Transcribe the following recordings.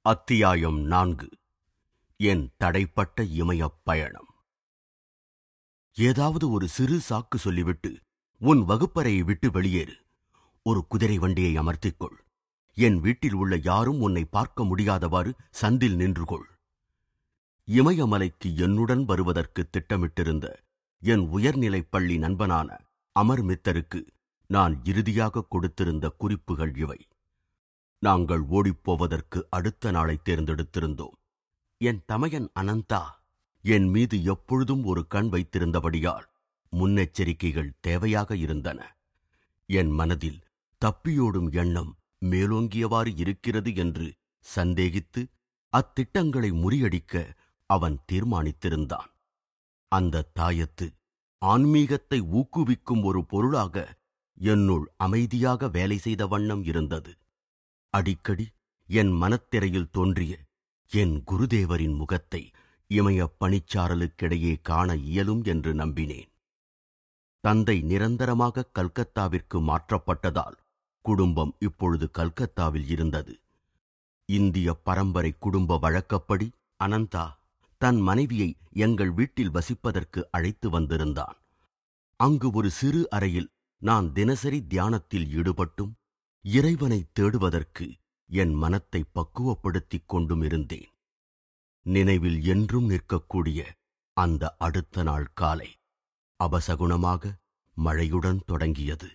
அத்தியாயம் நான்கு என் தடைப்பட்ட இமயப் பயணம் ஏதாவது ஒரு சிறு சாக்கு சொல்லிவிட்டு உன் வகுப்பறையை விட்டு வெளியேறு ஒரு குதிரை வண்டியை அமர்த்திக்கொள் என் வீட்டில் உள்ள யாரும் உன்னை பார்க்க முடியாதவாறு சந்தில் நின்று கொள் இமயமலைக்கு என்னுடன் வருவதற்கு திட்டமிட்டிருந்த என் உயர்நிலைப் பள்ளி நண்பனான அமர் மித்தருக்கு நான் இறுதியாக கொடுத்திருந்த குறிப்புகள் இவை நாங்கள் ஓடிப்போவதற்கு அடுத்த நாளை தேர்ந்தெடுத்திருந்தோம் என் தமையன் அனந்தா என் மீது எப்பொழுதும் ஒரு கண் வைத்திருந்தபடியால் முன்னெச்சரிக்கைகள் தேவையாக இருந்தன என் மனதில் தப்பியோடும் எண்ணம் மேலோங்கியவாறு இருக்கிறது என்று சந்தேகித்து அத்திட்டங்களை முறியடிக்க அவன் தீர்மானித்திருந்தான் அந்த தாயத்து ஆன்மீகத்தை ஊக்குவிக்கும் ஒரு பொருளாக என்னுள் அமைதியாக வேலை செய்த வண்ணம் இருந்தது அடிக்கடி என் மனத்திரையில் தோன்றிய என் குருதேவரின் முகத்தை இமயப் பனிச்சாரலுக்கிடையே காண இயலும் என்று நம்பினேன் தந்தை நிரந்தரமாக கல்கத்தாவிற்கு மாற்றப்பட்டதால் குடும்பம் இப்பொழுது கல்கத்தாவில் இருந்தது இந்திய பரம்பரை குடும்ப வழக்கப்படி அனந்தா தன் மனைவியை எங்கள் வீட்டில் வசிப்பதற்கு அழைத்து வந்திருந்தான் அங்கு ஒரு சிறு அறையில் நான் தினசரி தியானத்தில் ஈடுபட்டும் இறைவனை தேடுவதற்கு என் மனத்தை பக்குவப்படுத்திக் கொண்டும் இருந்தேன் நினைவில் என்றும் நிற்கக்கூடிய அந்த அடுத்த நாள் காலை அபசகுணமாக மழையுடன் தொடங்கியது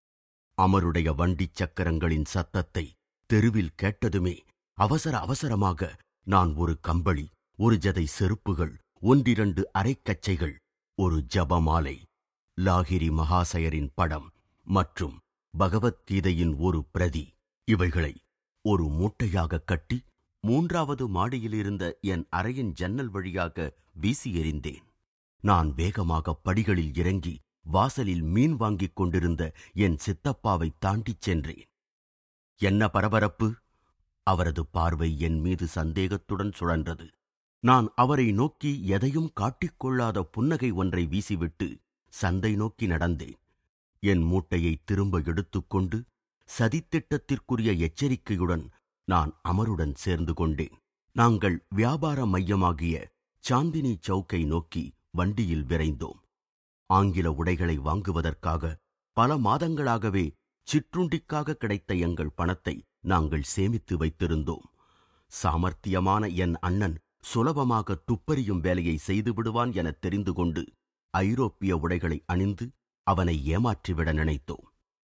அமருடைய வண்டிச் சக்கரங்களின் சத்தத்தை தெருவில் கேட்டதுமே அவசர அவசரமாக நான் ஒரு கம்பளி ஒரு ஜதை செருப்புகள் ஒன்றிரண்டு அரைக்கச்சைகள் ஒரு ஜபமாலை லாகிரி மகாசயரின் படம் மற்றும் பகவத்கீதையின் ஒரு பிரதி இவைகளை ஒரு மூட்டையாக கட்டி மூன்றாவது மாடியிலிருந்த என் அறையின் ஜன்னல் வழியாக வீசி எறிந்தேன் நான் வேகமாக படிகளில் இறங்கி வாசலில் மீன் வாங்கிக் கொண்டிருந்த என் சித்தப்பாவை தாண்டிச் சென்றேன் என்ன பரபரப்பு அவரது பார்வை என் மீது சந்தேகத்துடன் சுழன்றது நான் அவரை நோக்கி எதையும் காட்டிக்கொள்ளாத புன்னகை ஒன்றை வீசிவிட்டு சந்தை நோக்கி நடந்தேன் என் மூட்டையை திரும்ப எடுத்துக்கொண்டு சதித்திட்டத்திற்குரிய எச்சரிக்கையுடன் நான் அமருடன் சேர்ந்து கொண்டேன் நாங்கள் வியாபார மையமாகிய சாந்தினி சவுக்கை நோக்கி வண்டியில் விரைந்தோம் ஆங்கில உடைகளை வாங்குவதற்காக பல மாதங்களாகவே சிற்றுண்டிக்காக கிடைத்த எங்கள் பணத்தை நாங்கள் சேமித்து வைத்திருந்தோம் சாமர்த்தியமான என் அண்ணன் சுலபமாக துப்பறியும் வேலையை செய்து விடுவான் என தெரிந்து கொண்டு ஐரோப்பிய உடைகளை அணிந்து அவனை ஏமாற்றிவிட நினைத்தோம்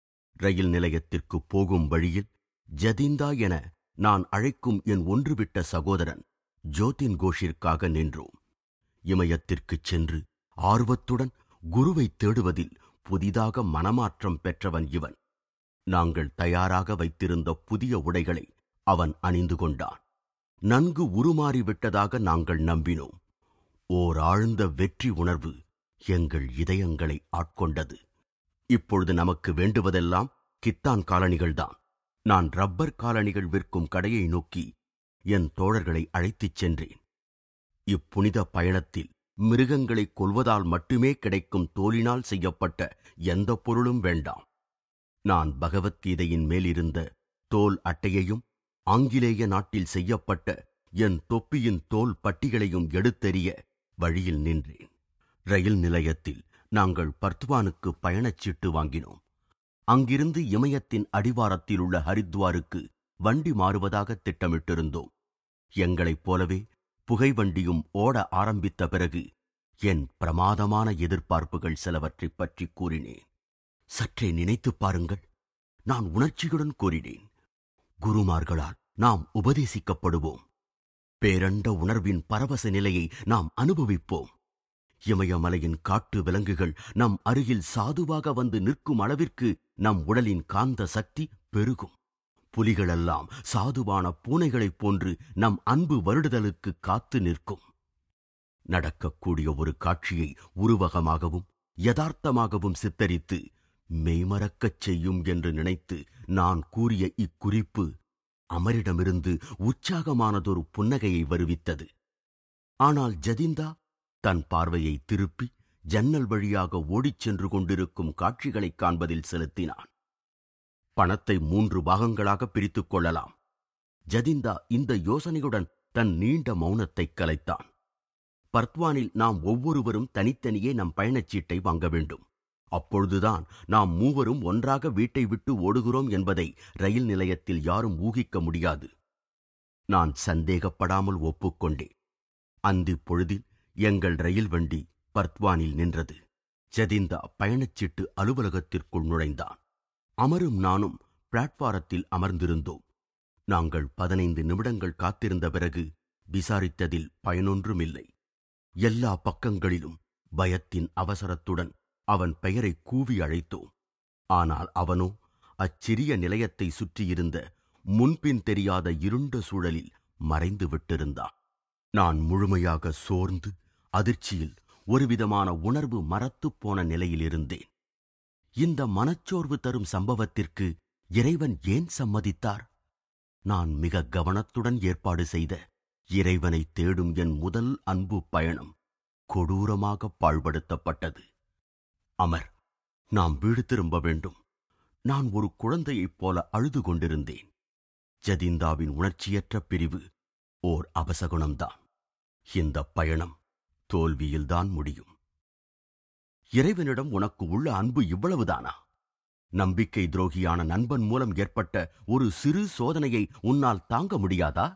ரயில் நிலையத்திற்கு போகும் வழியில் ஜதிந்தா என நான் அழைக்கும் என் ஒன்றுவிட்ட சகோதரன் ஜோதின் கோஷிற்காக நின்றோம் இமயத்திற்குச் சென்று ஆர்வத்துடன் குருவை தேடுவதில் புதிதாக மனமாற்றம் பெற்றவன் இவன் நாங்கள் தயாராக வைத்திருந்த புதிய உடைகளை அவன் அணிந்து கொண்டான் நன்கு உருமாறிவிட்டதாக நாங்கள் நம்பினோம் ஓர் ஆழ்ந்த வெற்றி உணர்வு எங்கள் இதயங்களை ஆட்கொண்டது இப்பொழுது நமக்கு வேண்டுவதெல்லாம் கித்தான் காலணிகள்தான் நான் ரப்பர் காலணிகள் விற்கும் கடையை நோக்கி என் தோழர்களை அழைத்துச் சென்றேன் இப்புனித பயணத்தில் மிருகங்களை கொல்வதால் மட்டுமே கிடைக்கும் தோலினால் செய்யப்பட்ட எந்த பொருளும் வேண்டாம் நான் பகவத்கீதையின் மேலிருந்த தோல் அட்டையையும் ஆங்கிலேய நாட்டில் செய்யப்பட்ட என் தொப்பியின் தோல் பட்டிகளையும் எடுத்தெறிய வழியில் நின்றேன் ரயில் நிலையத்தில் நாங்கள் பர்த்வானுக்கு பயணச்சீட்டு வாங்கினோம் அங்கிருந்து இமயத்தின் அடிவாரத்தில் உள்ள ஹரித்வாருக்கு வண்டி மாறுவதாக திட்டமிட்டிருந்தோம் எங்களைப் போலவே புகைவண்டியும் ஓட ஆரம்பித்த பிறகு என் பிரமாதமான எதிர்பார்ப்புகள் சிலவற்றைப் பற்றி கூறினேன் சற்றே நினைத்துப் பாருங்கள் நான் உணர்ச்சியுடன் கூறினேன் குருமார்களால் நாம் உபதேசிக்கப்படுவோம் பேரண்ட உணர்வின் பரவச நிலையை நாம் அனுபவிப்போம் இமயமலையின் காட்டு விலங்குகள் நம் அருகில் சாதுவாக வந்து நிற்கும் அளவிற்கு நம் உடலின் காந்த சக்தி பெருகும் புலிகளெல்லாம் சாதுவான பூனைகளைப் போன்று நம் அன்பு வருடுதலுக்கு காத்து நிற்கும் நடக்கக்கூடிய ஒரு காட்சியை உருவகமாகவும் யதார்த்தமாகவும் சித்தரித்து மெய்மறக்கச் செய்யும் என்று நினைத்து நான் கூறிய இக்குறிப்பு அமரிடமிருந்து உற்சாகமானதொரு புன்னகையை வருவித்தது ஆனால் ஜதிந்தா தன் பார்வையை திருப்பி ஜன்னல் வழியாக ஓடிச் சென்று கொண்டிருக்கும் காட்சிகளைக் காண்பதில் செலுத்தினான் பணத்தை மூன்று பாகங்களாக பிரித்துக் கொள்ளலாம் ஜதிந்தா இந்த யோசனையுடன் தன் நீண்ட மௌனத்தைக் கலைத்தான் பர்த்வானில் நாம் ஒவ்வொருவரும் தனித்தனியே நம் பயணச்சீட்டை வாங்க வேண்டும் அப்பொழுதுதான் நாம் மூவரும் ஒன்றாக வீட்டை விட்டு ஓடுகிறோம் என்பதை ரயில் நிலையத்தில் யாரும் ஊகிக்க முடியாது நான் சந்தேகப்படாமல் ஒப்புக்கொண்டேன் அந்திப் பொழுதில் எங்கள் ரயில் வண்டி பர்த்வானில் நின்றது ஜதிந்தா பயணச்சீட்டு அலுவலகத்திற்குள் நுழைந்தான் அமரும் நானும் பிளாட்பாரத்தில் அமர்ந்திருந்தோம் நாங்கள் பதினைந்து நிமிடங்கள் காத்திருந்த பிறகு விசாரித்ததில் பயனொன்றுமில்லை எல்லா பக்கங்களிலும் பயத்தின் அவசரத்துடன் அவன் பெயரை கூவி அழைத்தோம் ஆனால் அவனோ அச்சிறிய நிலையத்தை சுற்றியிருந்த முன்பின் தெரியாத இருண்ட சூழலில் மறைந்து விட்டிருந்தான் நான் முழுமையாக சோர்ந்து அதிர்ச்சியில் ஒருவிதமான உணர்வு மரத்துப் போன நிலையில் இருந்தேன் இந்த மனச்சோர்வு தரும் சம்பவத்திற்கு இறைவன் ஏன் சம்மதித்தார் நான் மிக கவனத்துடன் ஏற்பாடு செய்த இறைவனை தேடும் என் முதல் அன்பு பயணம் கொடூரமாக பாழ்படுத்தப்பட்டது அமர் நாம் வீடு திரும்ப வேண்டும் நான் ஒரு குழந்தையைப் போல அழுது கொண்டிருந்தேன் ஜதிந்தாவின் உணர்ச்சியற்ற பிரிவு ஓர் அபசகுணம்தான் இந்த பயணம் தோல்வியில்தான் முடியும் இறைவனிடம் உனக்கு உள்ள அன்பு இவ்வளவுதானா நம்பிக்கை துரோகியான நண்பன் மூலம் ஏற்பட்ட ஒரு சிறு சோதனையை உன்னால் தாங்க முடியாதா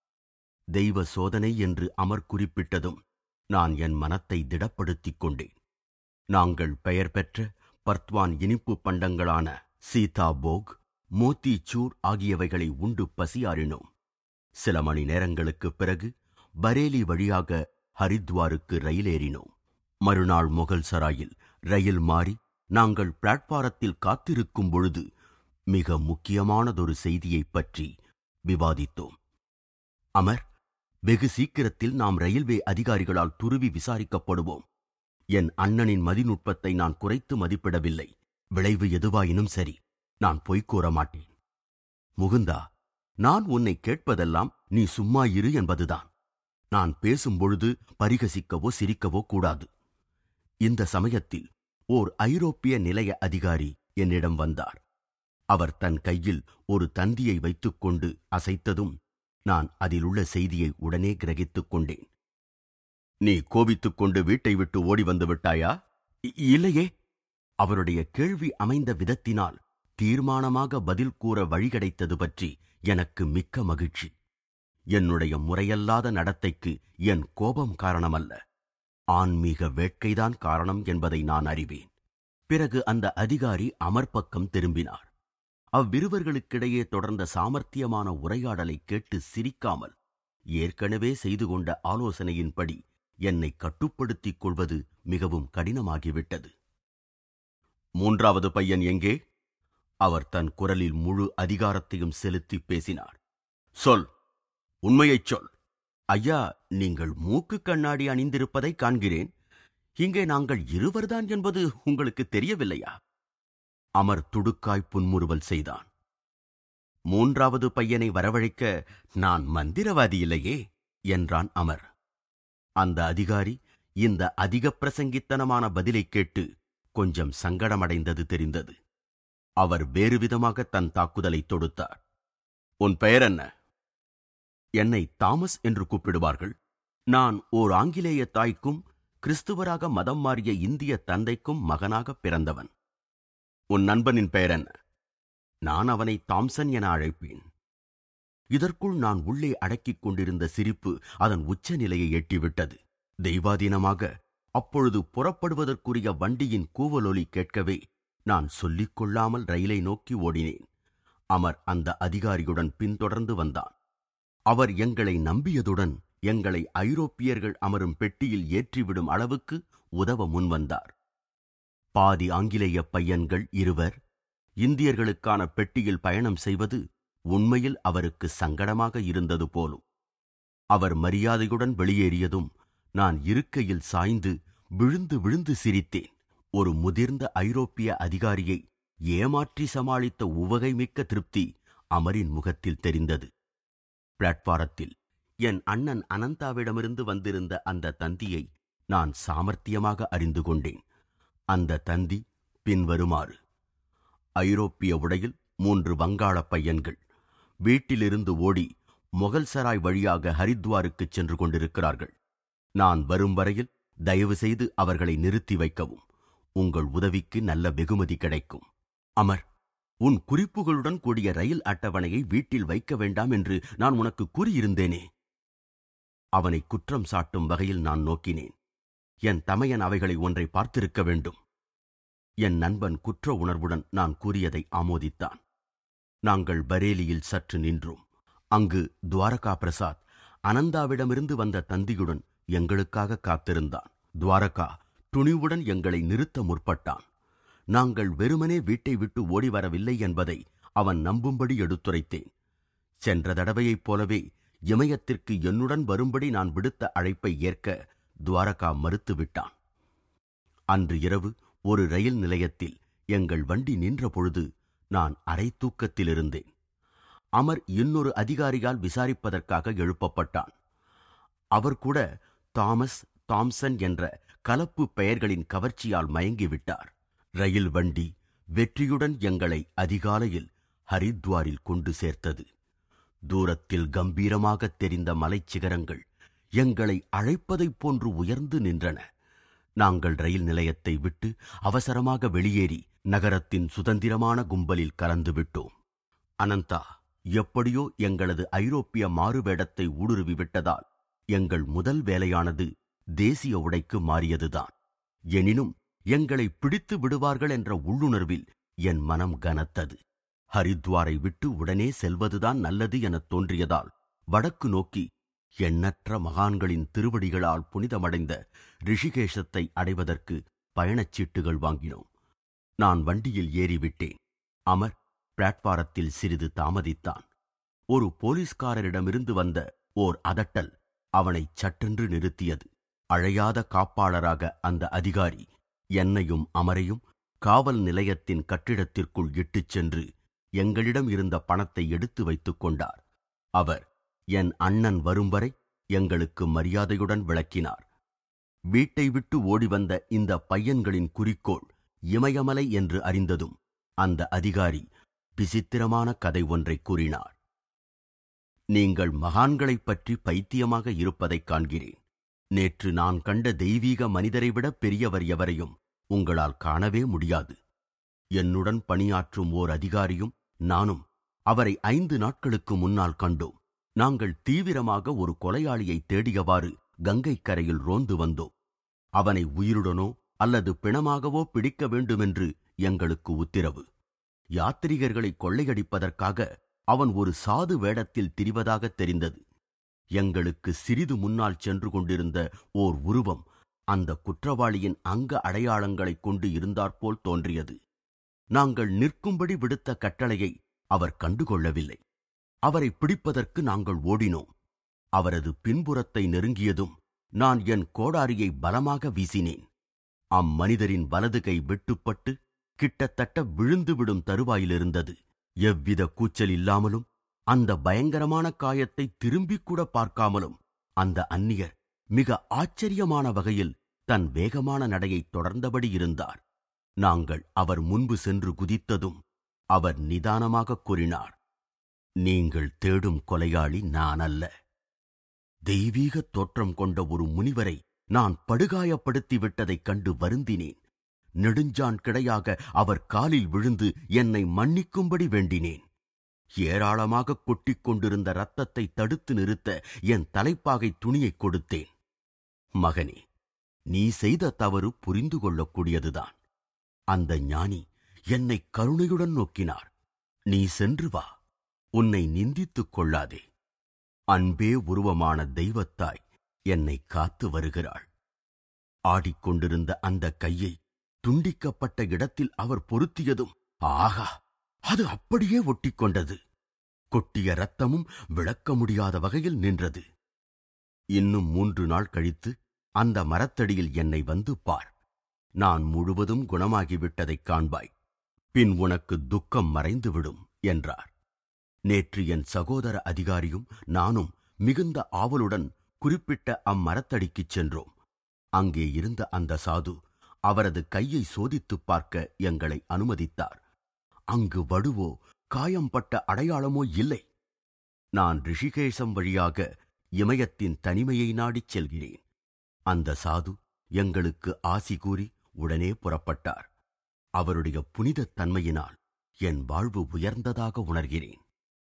தெய்வ சோதனை என்று அமர் குறிப்பிட்டதும் நான் என் மனத்தை திடப்படுத்திக் கொண்டேன் நாங்கள் பெயர் பெற்ற பர்த்வான் இனிப்பு பண்டங்களான சீதா போக் மோத்திச்சூர் ஆகியவைகளை உண்டு பசியாறினோம் சில மணி நேரங்களுக்குப் பிறகு பரேலி வழியாக ஹரித்வாருக்கு ரயில் ஏறினோம் மறுநாள் முகல் சராயில் ரயில் மாறி நாங்கள் பிளாட்பாரத்தில் காத்திருக்கும் பொழுது மிக முக்கியமானதொரு செய்தியைப் பற்றி விவாதித்தோம் அமர் வெகு சீக்கிரத்தில் நாம் ரயில்வே அதிகாரிகளால் துருவி விசாரிக்கப்படுவோம் என் அண்ணனின் மதிநுட்பத்தை நான் குறைத்து மதிப்பிடவில்லை விளைவு எதுவாயினும் சரி நான் பொய் கூற மாட்டேன் முகுந்தா நான் உன்னை கேட்பதெல்லாம் நீ சும்மா இரு என்பதுதான் நான் பேசும்பொழுது பரிகசிக்கவோ சிரிக்கவோ கூடாது இந்த சமயத்தில் ஓர் ஐரோப்பிய நிலைய அதிகாரி என்னிடம் வந்தார் அவர் தன் கையில் ஒரு தந்தியை வைத்துக்கொண்டு அசைத்ததும் நான் அதிலுள்ள செய்தியை உடனே கிரகித்துக் கொண்டேன் நீ கோபித்துக் கொண்டு வீட்டை விட்டு ஓடி வந்து விட்டாயா "இ- இல்லையே அவருடைய கேள்வி அமைந்த விதத்தினால் தீர்மானமாக பதில் கூற வழி கிடைத்தது பற்றி எனக்கு மிக்க மகிழ்ச்சி என்னுடைய முறையல்லாத நடத்தைக்கு என் கோபம் காரணமல்ல ஆன்மீக வேட்கைதான் காரணம் என்பதை நான் அறிவேன் பிறகு அந்த அதிகாரி அமர் பக்கம் திரும்பினார் அவ்விருவர்களுக்கிடையே தொடர்ந்த சாமர்த்தியமான உரையாடலை கேட்டு சிரிக்காமல் ஏற்கனவே செய்து கொண்ட ஆலோசனையின்படி என்னை கட்டுப்படுத்திக் கொள்வது மிகவும் கடினமாகிவிட்டது மூன்றாவது பையன் எங்கே அவர் தன் குரலில் முழு அதிகாரத்தையும் செலுத்தி பேசினார் சொல் உண்மையைச் சொல் ஐயா நீங்கள் மூக்கு கண்ணாடி அணிந்திருப்பதை காண்கிறேன் இங்கே நாங்கள் இருவர்தான் என்பது உங்களுக்கு தெரியவில்லையா அமர் துடுக்காய் புன்முறுவல் செய்தான் மூன்றாவது பையனை வரவழைக்க நான் மந்திரவாதி இல்லையே என்றான் அமர் அந்த அதிகாரி இந்த அதிக பிரசங்கித்தனமான பதிலைக் கேட்டு கொஞ்சம் சங்கடமடைந்தது தெரிந்தது அவர் வேறு விதமாக தன் தாக்குதலை தொடுத்தார் உன் பெயர் என்ன என்னை தாமஸ் என்று கூப்பிடுவார்கள் நான் ஓர் ஆங்கிலேய தாய்க்கும் கிறிஸ்துவராக மதம் மாறிய இந்திய தந்தைக்கும் மகனாக பிறந்தவன் உன் நண்பனின் பெயர் என்ன நான் அவனை தாம்சன் என அழைப்பேன் இதற்குள் நான் உள்ளே அடக்கிக் கொண்டிருந்த சிரிப்பு அதன் உச்ச நிலையை எட்டிவிட்டது தெய்வாதீனமாக அப்பொழுது புறப்படுவதற்குரிய வண்டியின் கூவலொலி கேட்கவே நான் சொல்லிக் கொள்ளாமல் ரயிலை நோக்கி ஓடினேன் அமர் அந்த அதிகாரியுடன் பின்தொடர்ந்து வந்தான் அவர் எங்களை நம்பியதுடன் எங்களை ஐரோப்பியர்கள் அமரும் பெட்டியில் ஏற்றிவிடும் அளவுக்கு உதவ முன்வந்தார் பாதி ஆங்கிலேய பையன்கள் இருவர் இந்தியர்களுக்கான பெட்டியில் பயணம் செய்வது உண்மையில் அவருக்கு சங்கடமாக இருந்தது போலும் அவர் மரியாதையுடன் வெளியேறியதும் நான் இருக்கையில் சாய்ந்து விழுந்து விழுந்து சிரித்தேன் ஒரு முதிர்ந்த ஐரோப்பிய அதிகாரியை ஏமாற்றி சமாளித்த உவகைமிக்க திருப்தி அமரின் முகத்தில் தெரிந்தது பிளாட்பாரத்தில் என் அண்ணன் அனந்தாவிடமிருந்து வந்திருந்த அந்த தந்தியை நான் சாமர்த்தியமாக அறிந்து கொண்டேன் அந்த தந்தி பின்வருமாறு ஐரோப்பிய உடையில் மூன்று வங்காள பையன்கள் வீட்டிலிருந்து ஓடி மொகல்சராய் வழியாக ஹரித்வாருக்குச் சென்று கொண்டிருக்கிறார்கள் நான் வரும் வரையில் தயவு செய்து அவர்களை நிறுத்தி வைக்கவும் உங்கள் உதவிக்கு நல்ல வெகுமதி கிடைக்கும் அமர் உன் குறிப்புகளுடன் கூடிய ரயில் அட்டவணையை வீட்டில் வைக்க வேண்டாம் என்று நான் உனக்கு கூறியிருந்தேனே அவனை குற்றம் சாட்டும் வகையில் நான் நோக்கினேன் என் தமையன் அவைகளை ஒன்றை பார்த்திருக்க வேண்டும் என் நண்பன் குற்ற உணர்வுடன் நான் கூறியதை ஆமோதித்தான் நாங்கள் பரேலியில் சற்று நின்றோம் அங்கு துவாரகா பிரசாத் அனந்தாவிடமிருந்து வந்த தந்தியுடன் எங்களுக்காக காத்திருந்தான் துவாரகா துணிவுடன் எங்களை நிறுத்த முற்பட்டான் நாங்கள் வெறுமனே வீட்டை விட்டு ஓடி வரவில்லை என்பதை அவன் நம்பும்படி எடுத்துரைத்தேன் சென்ற தடவையைப் போலவே இமயத்திற்கு என்னுடன் வரும்படி நான் விடுத்த அழைப்பை ஏற்க துவாரகா மறுத்துவிட்டான் அன்று இரவு ஒரு ரயில் நிலையத்தில் எங்கள் வண்டி நின்ற பொழுது நான் அரை தூக்கத்தில் இருந்தேன் அமர் இன்னொரு அதிகாரியால் விசாரிப்பதற்காக எழுப்பப்பட்டான் அவர் கூட தாமஸ் தாம்சன் என்ற கலப்பு பெயர்களின் கவர்ச்சியால் மயங்கிவிட்டார் ரயில் வண்டி வெற்றியுடன் எங்களை அதிகாலையில் ஹரித்வாரில் கொண்டு சேர்த்தது தூரத்தில் கம்பீரமாகத் தெரிந்த மலைச்சிகரங்கள் எங்களை அழைப்பதைப் போன்று உயர்ந்து நின்றன நாங்கள் ரயில் நிலையத்தை விட்டு அவசரமாக வெளியேறி நகரத்தின் சுதந்திரமான கும்பலில் கலந்து விட்டோம் அனந்தா எப்படியோ எங்களது ஐரோப்பிய மாறுவேடத்தை ஊடுருவி விட்டதால் எங்கள் முதல் வேலையானது தேசிய உடைக்கு மாறியதுதான் எனினும் எங்களை பிடித்து விடுவார்கள் என்ற உள்ளுணர்வில் என் மனம் கனத்தது ஹரித்வாரை விட்டு உடனே செல்வதுதான் நல்லது எனத் தோன்றியதால் வடக்கு நோக்கி எண்ணற்ற மகான்களின் திருவடிகளால் புனிதமடைந்த ரிஷிகேஷத்தை அடைவதற்கு பயணச்சீட்டுகள் வாங்கினோம் நான் வண்டியில் ஏறிவிட்டேன் அமர் பிளாட்பாரத்தில் சிறிது தாமதித்தான் ஒரு போலீஸ்காரரிடமிருந்து வந்த ஓர் அதட்டல் அவனை சட்டென்று நிறுத்தியது அழையாத காப்பாளராக அந்த அதிகாரி என்னையும் அமரையும் காவல் நிலையத்தின் கட்டிடத்திற்குள் இட்டுச் சென்று எங்களிடம் இருந்த பணத்தை எடுத்து வைத்துக் கொண்டார் அவர் என் அண்ணன் வரும் வரை எங்களுக்கு மரியாதையுடன் விளக்கினார் வீட்டை விட்டு ஓடி வந்த இந்த பையன்களின் குறிக்கோள் இமயமலை என்று அறிந்ததும் அந்த அதிகாரி விசித்திரமான கதை ஒன்றை கூறினார் நீங்கள் மகான்களைப் பற்றி பைத்தியமாக இருப்பதைக் காண்கிறேன் நேற்று நான் கண்ட தெய்வீக மனிதரை விட பெரியவர் எவரையும் உங்களால் காணவே முடியாது என்னுடன் பணியாற்றும் ஓர் அதிகாரியும் நானும் அவரை ஐந்து நாட்களுக்கு முன்னால் கண்டோம் நாங்கள் தீவிரமாக ஒரு கொலையாளியை தேடியவாறு கங்கை கரையில் ரோந்து வந்தோம் அவனை உயிருடனோ அல்லது பிணமாகவோ பிடிக்க வேண்டுமென்று எங்களுக்கு உத்தரவு யாத்திரிகர்களை கொள்ளையடிப்பதற்காக அவன் ஒரு சாது வேடத்தில் திரிவதாக தெரிந்தது எங்களுக்கு சிறிது முன்னால் சென்று கொண்டிருந்த ஓர் உருவம் அந்த குற்றவாளியின் அங்க அடையாளங்களைக் கொண்டு இருந்தாற்போல் தோன்றியது நாங்கள் நிற்கும்படி விடுத்த கட்டளையை அவர் கண்டுகொள்ளவில்லை அவரை பிடிப்பதற்கு நாங்கள் ஓடினோம் அவரது பின்புறத்தை நெருங்கியதும் நான் என் கோடாரியை பலமாக வீசினேன் அம்மனிதரின் வலது கை வெட்டுப்பட்டு கிட்டத்தட்ட விழுந்துவிடும் தருவாயிலிருந்தது எவ்வித கூச்சல் இல்லாமலும் அந்த பயங்கரமான காயத்தை திரும்பிக் கூட பார்க்காமலும் அந்த அந்நியர் மிக ஆச்சரியமான வகையில் தன் வேகமான நடையைத் தொடர்ந்தபடி இருந்தார் நாங்கள் அவர் முன்பு சென்று குதித்ததும் அவர் நிதானமாகக் கூறினார் நீங்கள் தேடும் கொலையாளி நான் அல்ல தெய்வீக தோற்றம் கொண்ட ஒரு முனிவரை நான் படுகாயப்படுத்தி விட்டதைக் கண்டு வருந்தினேன் நெடுஞ்சான் கிடையாக அவர் காலில் விழுந்து என்னை மன்னிக்கும்படி வேண்டினேன் ஏராளமாக கொட்டிக் கொண்டிருந்த ரத்தத்தை தடுத்து நிறுத்த என் தலைப்பாகை துணியைக் கொடுத்தேன் மகனே நீ செய்த தவறு புரிந்து கொள்ளக்கூடியதுதான் அந்த ஞானி என்னை கருணையுடன் நோக்கினார் நீ சென்று வா உன்னை நிந்தித்துக் கொள்ளாதே அன்பே உருவமான தெய்வத்தாய் என்னை காத்து வருகிறாள் ஆடிக்கொண்டிருந்த அந்த கையை துண்டிக்கப்பட்ட இடத்தில் அவர் பொருத்தியதும் ஆகா அது அப்படியே ஒட்டிக்கொண்டது கொட்டிய ரத்தமும் விளக்க முடியாத வகையில் நின்றது இன்னும் மூன்று நாள் கழித்து அந்த மரத்தடியில் என்னை வந்து பார் நான் முழுவதும் குணமாகிவிட்டதைக் காண்பாய் பின் உனக்கு துக்கம் மறைந்துவிடும் என்றார் நேற்று என் சகோதர அதிகாரியும் நானும் மிகுந்த ஆவலுடன் குறிப்பிட்ட அம்மரத்தடிக்குச் சென்றோம் அங்கே இருந்த அந்த சாது அவரது கையை சோதித்துப் பார்க்க எங்களை அனுமதித்தார் அங்கு வடுவோ காயம்பட்ட அடையாளமோ இல்லை நான் ரிஷிகேசம் வழியாக இமயத்தின் தனிமையை நாடிச் செல்கிறேன் அந்த சாது எங்களுக்கு ஆசி கூறி உடனே புறப்பட்டார் அவருடைய புனிதத் தன்மையினால் என் வாழ்வு உயர்ந்ததாக உணர்கிறேன்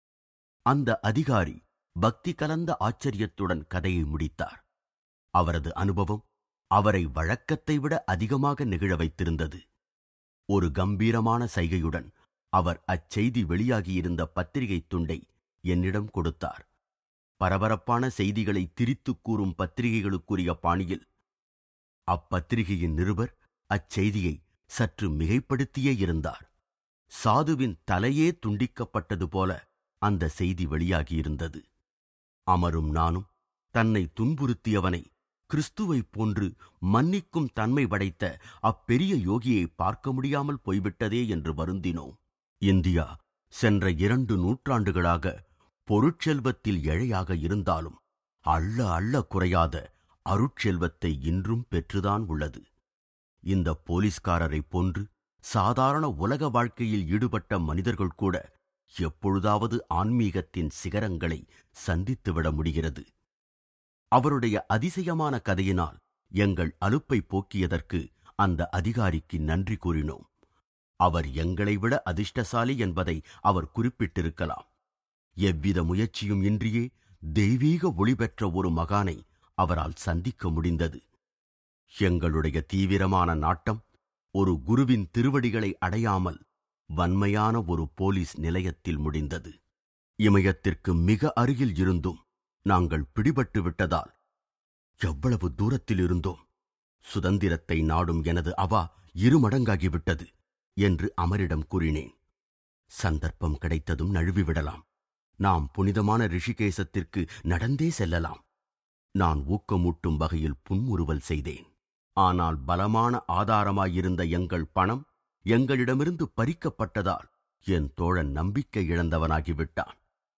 அந்த அதிகாரி பக்தி கலந்த ஆச்சரியத்துடன் கதையை முடித்தார் அவரது அனுபவம் அவரை வழக்கத்தை விட அதிகமாக நெகிழ வைத்திருந்தது ஒரு கம்பீரமான சைகையுடன் அவர் அச்செய்தி வெளியாகியிருந்த பத்திரிகை துண்டை என்னிடம் கொடுத்தார் பரபரப்பான செய்திகளை திரித்துக் கூறும் பத்திரிகைகளுக்குரிய பாணியில் அப்பத்திரிகையின் நிருபர் அச்செய்தியை சற்று மிகைப்படுத்தியே இருந்தார் சாதுவின் தலையே துண்டிக்கப்பட்டது போல அந்த செய்தி வெளியாகியிருந்தது அமரும் நானும் தன்னை துன்புறுத்தியவனை கிறிஸ்துவைப் போன்று மன்னிக்கும் தன்மை படைத்த அப்பெரிய யோகியை பார்க்க முடியாமல் போய்விட்டதே என்று வருந்தினோம் இந்தியா சென்ற இரண்டு நூற்றாண்டுகளாக பொருட்செல்வத்தில் ஏழையாக இருந்தாலும் அள்ள அள்ள குறையாத அருட்செல்வத்தை இன்றும் பெற்றுதான் உள்ளது இந்த போலீஸ்காரரைப் போன்று சாதாரண உலக வாழ்க்கையில் ஈடுபட்ட மனிதர்கள் கூட எப்பொழுதாவது ஆன்மீகத்தின் சிகரங்களை சந்தித்துவிட முடிகிறது அவருடைய அதிசயமான கதையினால் எங்கள் அலுப்பை போக்கியதற்கு அந்த அதிகாரிக்கு நன்றி கூறினோம் அவர் எங்களை விட அதிர்ஷ்டசாலி என்பதை அவர் குறிப்பிட்டிருக்கலாம் எவ்வித முயற்சியும் இன்றியே தெய்வீக ஒளி பெற்ற ஒரு மகானை அவரால் சந்திக்க முடிந்தது எங்களுடைய தீவிரமான நாட்டம் ஒரு குருவின் திருவடிகளை அடையாமல் வன்மையான ஒரு போலீஸ் நிலையத்தில் முடிந்தது இமயத்திற்கு மிக அருகில் இருந்தும் நாங்கள் பிடிபட்டு விட்டதால் எவ்வளவு தூரத்தில் இருந்தோம் சுதந்திரத்தை நாடும் எனது அவா இருமடங்காகிவிட்டது என்று அமரிடம் கூறினேன் சந்தர்ப்பம் கிடைத்ததும் நழுவிவிடலாம் நாம் புனிதமான ரிஷிகேசத்திற்கு நடந்தே செல்லலாம் நான் ஊக்கமூட்டும் வகையில் புன்முறுவல் செய்தேன் ஆனால் பலமான ஆதாரமாயிருந்த எங்கள் பணம் எங்களிடமிருந்து பறிக்கப்பட்டதால் என் தோழன் நம்பிக்கை இழந்தவனாகிவிட்டான்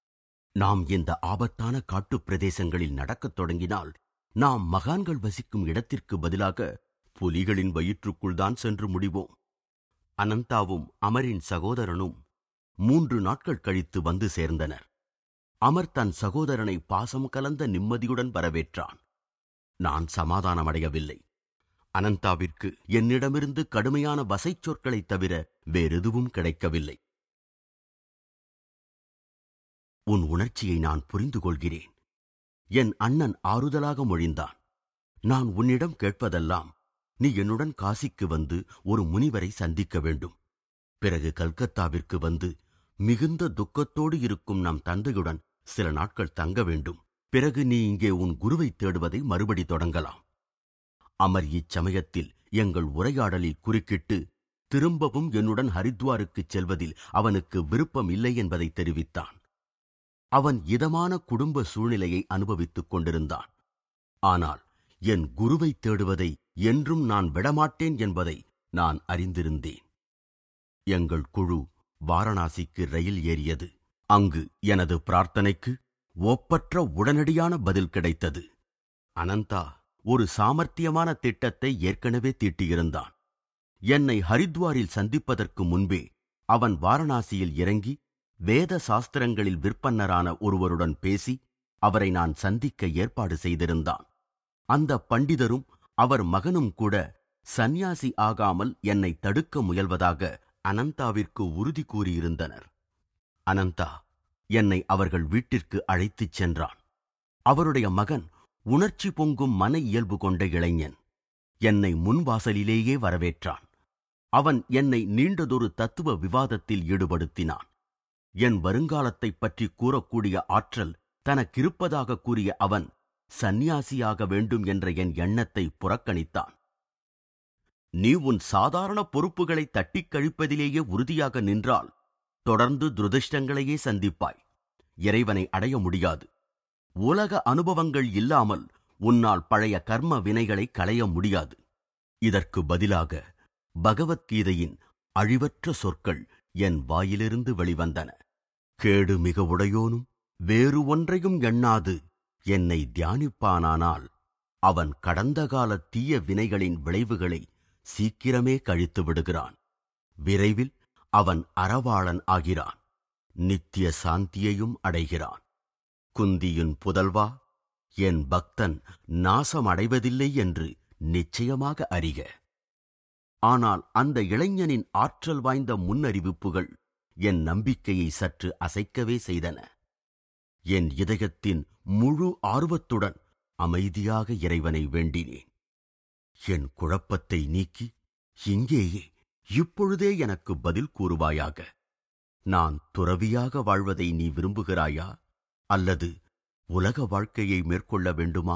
நாம் இந்த ஆபத்தான காட்டுப் பிரதேசங்களில் நடக்கத் தொடங்கினால் நாம் மகான்கள் வசிக்கும் இடத்திற்கு பதிலாக புலிகளின் வயிற்றுக்குள் தான் சென்று முடிவோம் அனந்தாவும் அமரின் சகோதரனும் மூன்று நாட்கள் கழித்து வந்து சேர்ந்தனர் அமர் தன் சகோதரனை பாசம் கலந்த நிம்மதியுடன் வரவேற்றான் நான் சமாதானமடையவில்லை அனந்தாவிற்கு என்னிடமிருந்து கடுமையான வசைச் சொற்களைத் தவிர வேறெதுவும் கிடைக்கவில்லை உன் உணர்ச்சியை நான் புரிந்து கொள்கிறேன் என் அண்ணன் ஆறுதலாக மொழிந்தான் நான் உன்னிடம் கேட்பதெல்லாம் நீ என்னுடன் காசிக்கு வந்து ஒரு முனிவரை சந்திக்க வேண்டும் பிறகு கல்கத்தாவிற்கு வந்து மிகுந்த துக்கத்தோடு இருக்கும் நம் தந்தையுடன் சில நாட்கள் தங்க வேண்டும் பிறகு நீ இங்கே உன் குருவை தேடுவதை மறுபடி தொடங்கலாம் அமர் இச்சமயத்தில் எங்கள் உரையாடலில் குறுக்கிட்டு திரும்பவும் என்னுடன் ஹரித்வாருக்குச் செல்வதில் அவனுக்கு விருப்பம் இல்லை என்பதை தெரிவித்தான் அவன் இதமான குடும்ப சூழ்நிலையை அனுபவித்துக் கொண்டிருந்தான் ஆனால் என் குருவை தேடுவதை என்றும் நான் விடமாட்டேன் என்பதை நான் அறிந்திருந்தேன் எங்கள் குழு வாரணாசிக்கு ரயில் ஏறியது அங்கு எனது பிரார்த்தனைக்கு ஒப்பற்ற உடனடியான பதில் கிடைத்தது அனந்தா ஒரு சாமர்த்தியமான திட்டத்தை ஏற்கனவே தீட்டியிருந்தான் என்னை ஹரித்வாரில் சந்திப்பதற்கு முன்பே அவன் வாரணாசியில் இறங்கி வேத சாஸ்திரங்களில் விற்பன்னரான ஒருவருடன் பேசி அவரை நான் சந்திக்க ஏற்பாடு செய்திருந்தான் அந்த பண்டிதரும் அவர் மகனும் கூட சந்நியாசி ஆகாமல் என்னை தடுக்க முயல்வதாக அனந்தாவிற்கு உறுதி கூறியிருந்தனர் அனந்தா என்னை அவர்கள் வீட்டிற்கு அழைத்துச் சென்றான் அவருடைய மகன் உணர்ச்சி பொங்கும் மன இயல்பு கொண்ட இளைஞன் என்னை முன்வாசலிலேயே வரவேற்றான் அவன் என்னை நீண்டதொரு தத்துவ விவாதத்தில் ஈடுபடுத்தினான் என் வருங்காலத்தைப் பற்றி கூறக்கூடிய ஆற்றல் தனக்கிருப்பதாக கூறிய அவன் சந்நியாசியாக வேண்டும் என்ற என் எண்ணத்தை புறக்கணித்தான் நீ உன் சாதாரண பொறுப்புகளை தட்டிக் கழிப்பதிலேயே உறுதியாக நின்றால் தொடர்ந்து துரதிருஷ்டங்களையே சந்திப்பாய் இறைவனை அடைய முடியாது உலக அனுபவங்கள் இல்லாமல் உன்னால் பழைய கர்ம வினைகளை களைய முடியாது இதற்கு பதிலாக பகவத்கீதையின் அழிவற்ற சொற்கள் என் வாயிலிருந்து வெளிவந்தன கேடு மிக உடையோனும் வேறு ஒன்றையும் எண்ணாது என்னை தியானிப்பானானால் அவன் கடந்த கால தீய வினைகளின் விளைவுகளை சீக்கிரமே கழித்து விடுகிறான் விரைவில் அவன் அறவாளன் ஆகிறான் நித்திய சாந்தியையும் அடைகிறான் குந்தியின் புதல்வா என் பக்தன் நாசமடைவதில்லை என்று நிச்சயமாக அறிக ஆனால் அந்த இளைஞனின் ஆற்றல் வாய்ந்த முன்னறிவிப்புகள் என் நம்பிக்கையை சற்று அசைக்கவே செய்தன என் இதயத்தின் முழு ஆர்வத்துடன் அமைதியாக இறைவனை வேண்டினேன் என் குழப்பத்தை நீக்கி இங்கேயே இப்பொழுதே எனக்கு பதில் கூறுவாயாக நான் துறவியாக வாழ்வதை நீ விரும்புகிறாயா அல்லது உலக வாழ்க்கையை மேற்கொள்ள வேண்டுமா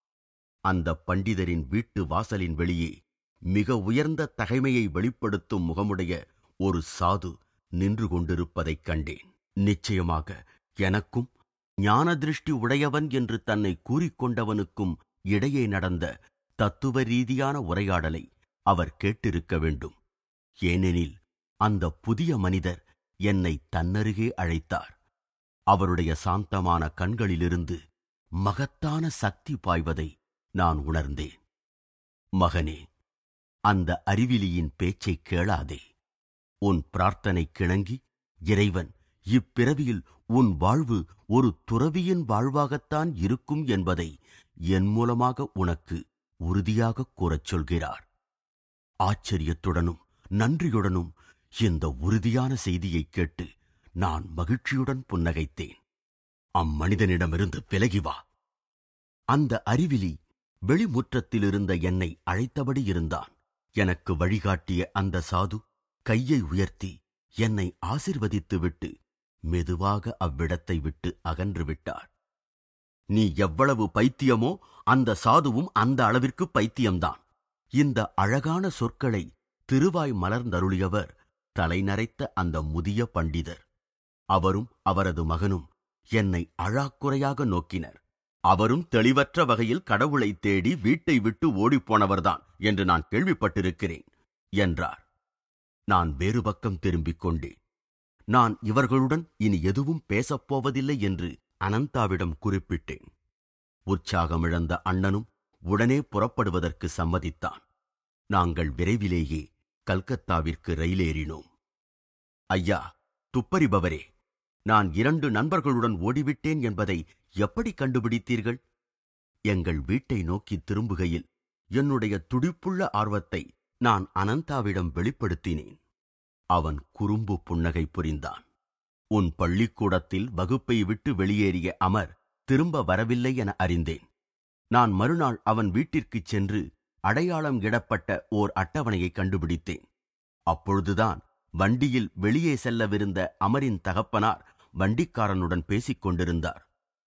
அந்த பண்டிதரின் வீட்டு வாசலின் வெளியே மிக உயர்ந்த தகைமையை வெளிப்படுத்தும் முகமுடைய ஒரு சாது நின்று கொண்டிருப்பதைக் கண்டேன் நிச்சயமாக எனக்கும் ஞான திருஷ்டி உடையவன் என்று தன்னை கூறிக்கொண்டவனுக்கும் இடையே நடந்த தத்துவ ரீதியான உரையாடலை அவர் கேட்டிருக்க வேண்டும் ஏனெனில் அந்த புதிய மனிதர் என்னை தன்னருகே அழைத்தார் அவருடைய சாந்தமான கண்களிலிருந்து மகத்தான சக்தி பாய்வதை நான் உணர்ந்தேன் மகனே அந்த அறிவிலியின் பேச்சைக் கேளாதே உன் பிரார்த்தனை கிணங்கி இறைவன் இப்பிறவியில் உன் வாழ்வு ஒரு துறவியின் வாழ்வாகத்தான் இருக்கும் என்பதை என் மூலமாக உனக்கு உறுதியாகக் கூறச் சொல்கிறார் ஆச்சரியத்துடனும் நன்றியுடனும் இந்த உறுதியான செய்தியைக் கேட்டு நான் மகிழ்ச்சியுடன் புன்னகைத்தேன் அம்மனிதனிடமிருந்து விலகி வா அந்த அறிவிலி வெளிமுற்றத்திலிருந்த என்னை அழைத்தபடி இருந்தான் எனக்கு வழிகாட்டிய அந்த சாது கையை உயர்த்தி என்னை ஆசிர்வதித்துவிட்டு மெதுவாக அவ்விடத்தை விட்டு அகன்று விட்டார் நீ எவ்வளவு பைத்தியமோ அந்த சாதுவும் அந்த அளவிற்கு பைத்தியம்தான் இந்த அழகான சொற்களை திருவாய் மலர்ந்தருளியவர் தலைநரைத்த அந்த முதிய பண்டிதர் அவரும் அவரது மகனும் என்னை அழாக்குறையாக நோக்கினர் அவரும் தெளிவற்ற வகையில் கடவுளை தேடி வீட்டை விட்டு ஓடிப்போனவர்தான் என்று நான் கேள்விப்பட்டிருக்கிறேன் என்றார் நான் வேறு பக்கம் திரும்பிக் கொண்டேன் நான் இவர்களுடன் இனி எதுவும் பேசப்போவதில்லை என்று அனந்தாவிடம் குறிப்பிட்டேன் உற்சாகமிழந்த அண்ணனும் உடனே புறப்படுவதற்கு சம்மதித்தான் நாங்கள் விரைவிலேயே கல்கத்தாவிற்கு ரயிலேறினோம் ஐயா துப்பறிபவரே நான் இரண்டு நண்பர்களுடன் ஓடிவிட்டேன் என்பதை எப்படி கண்டுபிடித்தீர்கள் எங்கள் வீட்டை நோக்கி திரும்புகையில் என்னுடைய துடிப்புள்ள ஆர்வத்தை நான் அனந்தாவிடம் வெளிப்படுத்தினேன் அவன் குறும்பு புன்னகை புரிந்தான் உன் பள்ளிக்கூடத்தில் வகுப்பை விட்டு வெளியேறிய அமர் திரும்ப வரவில்லை என அறிந்தேன் நான் மறுநாள் அவன் வீட்டிற்குச் சென்று அடையாளம் இடப்பட்ட ஓர் அட்டவணையை கண்டுபிடித்தேன் அப்பொழுதுதான் வண்டியில் வெளியே செல்லவிருந்த அமரின் தகப்பனார் வண்டிக்காரனுடன் பேசிக் கொண்டிருந்தார்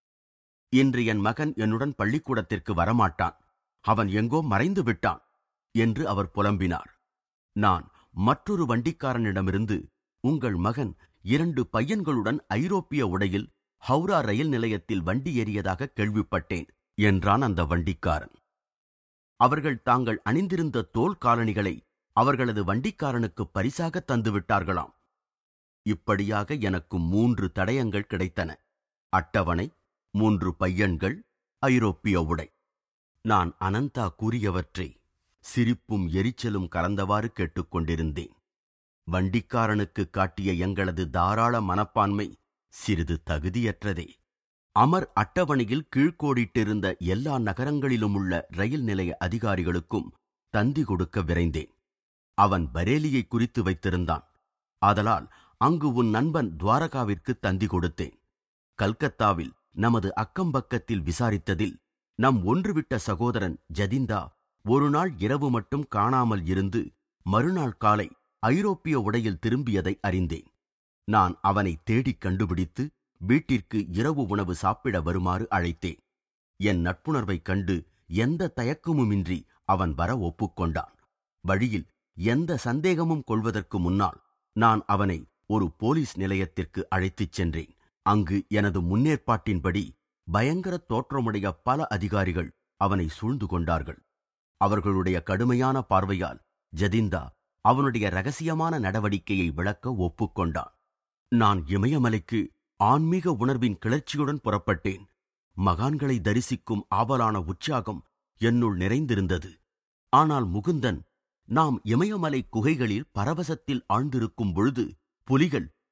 இன்று என் மகன் என்னுடன் பள்ளிக்கூடத்திற்கு வரமாட்டான் அவன் எங்கோ மறைந்து விட்டான் என்று அவர் புலம்பினார் நான் மற்றொரு வண்டிக்காரனிடமிருந்து உங்கள் மகன் இரண்டு பையன்களுடன் ஐரோப்பிய உடையில் ஹவுரா ரயில் நிலையத்தில் வண்டி ஏறியதாக கேள்விப்பட்டேன் என்றான் அந்த வண்டிக்காரன் அவர்கள் தாங்கள் அணிந்திருந்த தோல் காலணிகளை அவர்களது வண்டிக்காரனுக்கு பரிசாக தந்துவிட்டார்களாம் இப்படியாக எனக்கு மூன்று தடயங்கள் கிடைத்தன அட்டவணை மூன்று பையன்கள் ஐரோப்பிய உடை நான் அனந்தா கூறியவற்றை சிரிப்பும் எரிச்சலும் கலந்தவாறு கேட்டுக்கொண்டிருந்தேன் வண்டிக்காரனுக்கு காட்டிய எங்களது தாராள மனப்பான்மை சிறிது தகுதியற்றதே அமர் அட்டவணையில் கீழ்கோடிட்டிருந்த எல்லா நகரங்களிலும் உள்ள ரயில் நிலைய அதிகாரிகளுக்கும் தந்தி கொடுக்க விரைந்தேன் அவன் பரேலியை குறித்து வைத்திருந்தான் ஆதலால் அங்கு உன் நண்பன் துவாரகாவிற்கு தந்தி கொடுத்தேன் கல்கத்தாவில் நமது அக்கம்பக்கத்தில் விசாரித்ததில் நம் ஒன்றுவிட்ட சகோதரன் ஜதிந்தா ஒரு நாள் இரவு மட்டும் காணாமல் இருந்து மறுநாள் காலை ஐரோப்பிய உடையில் திரும்பியதை அறிந்தேன் நான் அவனை தேடிக் கண்டுபிடித்து வீட்டிற்கு இரவு உணவு சாப்பிட வருமாறு அழைத்தேன் என் நட்புணர்வைக் கண்டு எந்த தயக்கமுமின்றி அவன் வர ஒப்புக்கொண்டான் வழியில் எந்த சந்தேகமும் கொள்வதற்கு முன்னால் நான் அவனை ஒரு போலீஸ் நிலையத்திற்கு அழைத்துச் சென்றேன் அங்கு எனது முன்னேற்பாட்டின்படி பயங்கர தோற்றமுடைய பல அதிகாரிகள் அவனை சூழ்ந்து கொண்டார்கள் அவர்களுடைய கடுமையான பார்வையால் ஜதிந்தா அவனுடைய ரகசியமான நடவடிக்கையை விளக்க ஒப்புக்கொண்டான் நான் இமயமலைக்கு ஆன்மீக உணர்வின் கிளர்ச்சியுடன் புறப்பட்டேன் மகான்களை தரிசிக்கும் ஆவலான உற்சாகம் என்னுள் நிறைந்திருந்தது ஆனால் முகுந்தன் நாம் இமயமலை குகைகளில் பரவசத்தில் ஆழ்ந்திருக்கும் பொழுது புலிகள்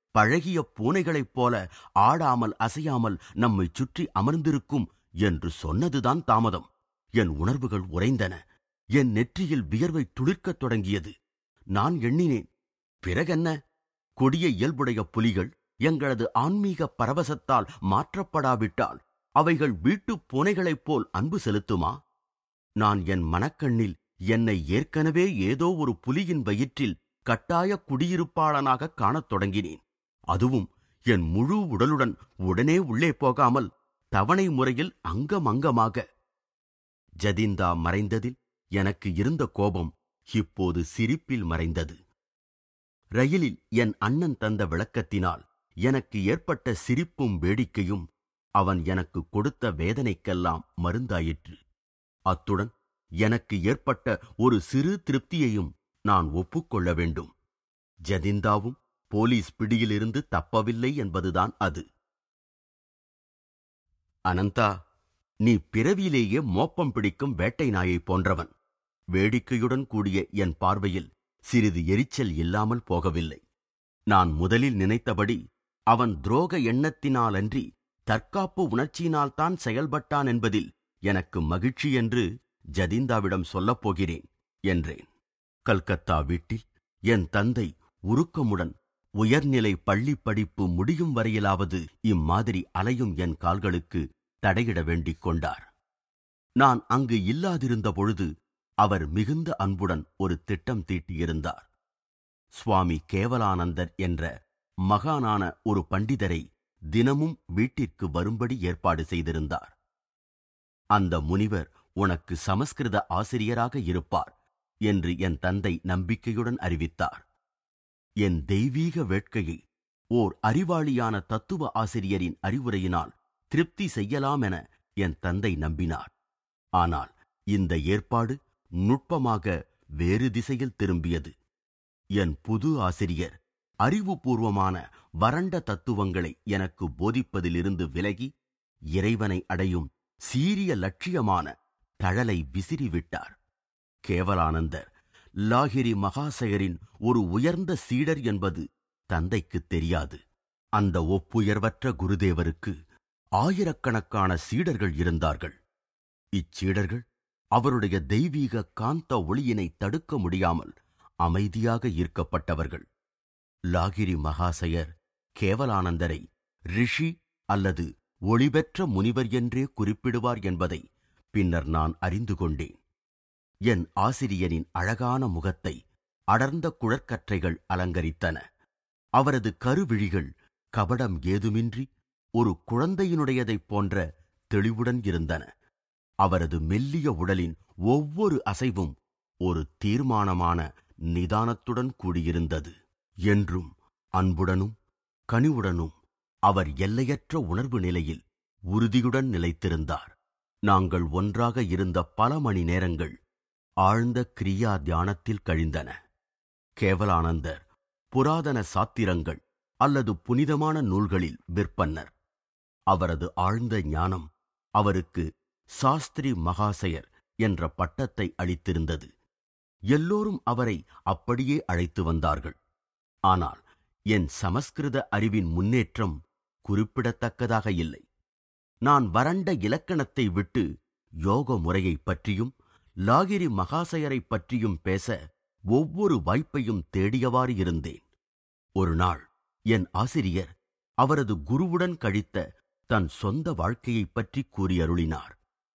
பழகிய பூனைகளைப் போல ஆடாமல் அசையாமல் நம்மை சுற்றி அமர்ந்திருக்கும் என்று சொன்னதுதான் தாமதம் என் உணர்வுகள் உறைந்தன என் நெற்றியில் வியர்வை துளிர்க்கத் தொடங்கியது நான் எண்ணினேன் பிறகென்ன கொடிய இயல்புடைய புலிகள் எங்களது ஆன்மீக பரவசத்தால் மாற்றப்படாவிட்டால் அவைகள் வீட்டுப் பூனைகளைப் போல் அன்பு செலுத்துமா நான் என் மனக்கண்ணில் என்னை ஏற்கனவே ஏதோ ஒரு புலியின் வயிற்றில் கட்டாய குடியிருப்பாளனாக காணத் தொடங்கினேன் அதுவும் என் முழு உடலுடன் உடனே உள்ளே போகாமல் தவணை முறையில் அங்கமங்கமாக ஜதிந்தா மறைந்ததில் எனக்கு இருந்த கோபம் இப்போது சிரிப்பில் மறைந்தது ரயிலில் என் அண்ணன் தந்த விளக்கத்தினால் எனக்கு ஏற்பட்ட சிரிப்பும் வேடிக்கையும் அவன் எனக்கு கொடுத்த வேதனைக்கெல்லாம் மருந்தாயிற்று அத்துடன் எனக்கு ஏற்பட்ட ஒரு சிறு திருப்தியையும் நான் ஒப்புக்கொள்ள வேண்டும் ஜதிந்தாவும் போலீஸ் பிடியிலிருந்து தப்பவில்லை என்பதுதான் அது அனந்தா நீ பிறவியிலேயே மோப்பம் பிடிக்கும் வேட்டை நாயைப் போன்றவன் வேடிக்கையுடன் கூடிய என் பார்வையில் சிறிது எரிச்சல் இல்லாமல் போகவில்லை நான் முதலில் நினைத்தபடி அவன் துரோக எண்ணத்தினாலன்றி தற்காப்பு உணர்ச்சியினால்தான் செயல்பட்டான் என்பதில் எனக்கு மகிழ்ச்சி என்று ஜதிந்தாவிடம் சொல்லப் போகிறேன் என்றேன் கல்கத்தா வீட்டில் என் தந்தை உருக்கமுடன் உயர்நிலை பள்ளி படிப்பு முடியும் வரையிலாவது இம்மாதிரி அலையும் என் கால்களுக்கு தடையிட வேண்டிக் கொண்டார் நான் அங்கு இல்லாதிருந்த பொழுது அவர் மிகுந்த அன்புடன் ஒரு திட்டம் தீட்டியிருந்தார் சுவாமி கேவலானந்தர் என்ற மகானான ஒரு பண்டிதரை தினமும் வீட்டிற்கு வரும்படி ஏற்பாடு செய்திருந்தார் அந்த முனிவர் உனக்கு சமஸ்கிருத ஆசிரியராக இருப்பார் என்று என் தந்தை நம்பிக்கையுடன் அறிவித்தார் என் தெய்வீக வேட்கையை ஓர் அறிவாளியான தத்துவ ஆசிரியரின் அறிவுரையினால் திருப்தி செய்யலாம் என என் தந்தை நம்பினார் ஆனால் இந்த ஏற்பாடு நுட்பமாக வேறு திசையில் திரும்பியது என் புது ஆசிரியர் அறிவுபூர்வமான வறண்ட தத்துவங்களை எனக்கு போதிப்பதிலிருந்து விலகி இறைவனை அடையும் சீரிய லட்சியமான தழலை விசிறிவிட்டார் கேவலானந்தர் லாகிரி மகாசயரின் ஒரு உயர்ந்த சீடர் என்பது தந்தைக்குத் தெரியாது அந்த ஒப்புயர்வற்ற குருதேவருக்கு ஆயிரக்கணக்கான சீடர்கள் இருந்தார்கள் இச்சீடர்கள் அவருடைய தெய்வீக காந்த ஒளியினை தடுக்க முடியாமல் அமைதியாக ஈர்க்கப்பட்டவர்கள் லாகிரி மகாசயர் கேவலானந்தரை ரிஷி அல்லது ஒளிபெற்ற முனிவர் என்றே குறிப்பிடுவார் என்பதை பின்னர் நான் அறிந்து கொண்டேன் என் ஆசிரியரின் அழகான முகத்தை அடர்ந்த குழற்கற்றைகள் அலங்கரித்தன அவரது கருவிழிகள் கபடம் ஏதுமின்றி ஒரு குழந்தையினுடையதைப் போன்ற தெளிவுடன் இருந்தன அவரது மெல்லிய உடலின் ஒவ்வொரு அசைவும் ஒரு தீர்மானமான நிதானத்துடன் கூடியிருந்தது என்றும் அன்புடனும் கனிவுடனும் அவர் எல்லையற்ற உணர்வு நிலையில் உறுதியுடன் நிலைத்திருந்தார் நாங்கள் ஒன்றாக இருந்த பல மணி நேரங்கள் ஆழ்ந்த கிரியா தியானத்தில் கழிந்தன கேவலானந்தர் புராதன சாத்திரங்கள் அல்லது புனிதமான நூல்களில் விற்பன்னர் அவரது ஆழ்ந்த ஞானம் அவருக்கு சாஸ்திரி மகாசயர் என்ற பட்டத்தை அளித்திருந்தது எல்லோரும் அவரை அப்படியே அழைத்து வந்தார்கள் ஆனால் என் சமஸ்கிருத அறிவின் முன்னேற்றம் குறிப்பிடத்தக்கதாக இல்லை நான் வறண்ட இலக்கணத்தை விட்டு யோக முறையைப் பற்றியும் லாகிரி மகாசயரைப் பற்றியும் பேச ஒவ்வொரு வாய்ப்பையும் தேடியவாறு இருந்தேன் ஒரு நாள் என் ஆசிரியர் அவரது குருவுடன் கழித்த தன் சொந்த வாழ்க்கையைப் பற்றி கூறியருளினார்